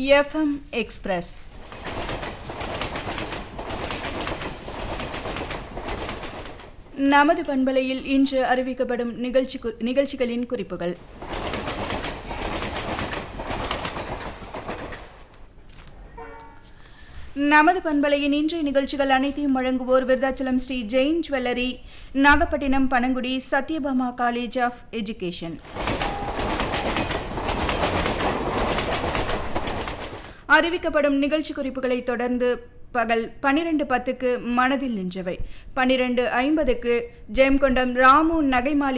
FM express நமது பண்பலையில் இன்று அறிவிக்கப்படும் நிகழ்ச்சி கு- நிகழ்ச்சிகளின் குறிப்புகள் நமது பண்பலையின் இன்றைய நிகழ்ச்சிகள் அனைத்தையும் வழங்குவோர் Vriddhachalam Shri Jain jewellery Nagapattinam Panangudi Sathyabama college of education அறிவிக்கப்படும் நிகழ்ச்சி குறிப்புகளை தொடர்ந்து பகல் பனிரெண்டு பத்துக்கு மனதில் நின்றவை பனிரெண்டு ஐம்பதுக்கு ஜெயம்கொண்டம் ராமு நகை மாளிகை